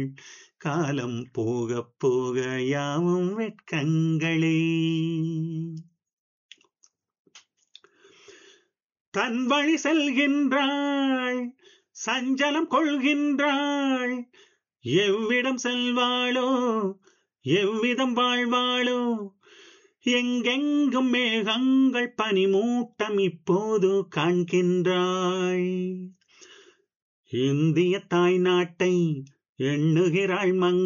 காலம் போகப் போக யாவும் வெட்கங்களே தன் வழி செல்கின்றாள் சஞ்சலம் கொள்கின்றாள் எவ்விடம் செல்வாளோ எவ்விதம் வாழ்வாளோ எங்கெங்கும் மேகங்கள் பனிமூட்டம் இப்போது காண்கின்றாள் இந்திய தாய் நாட்டை எண்ணுகிறாள் மங்க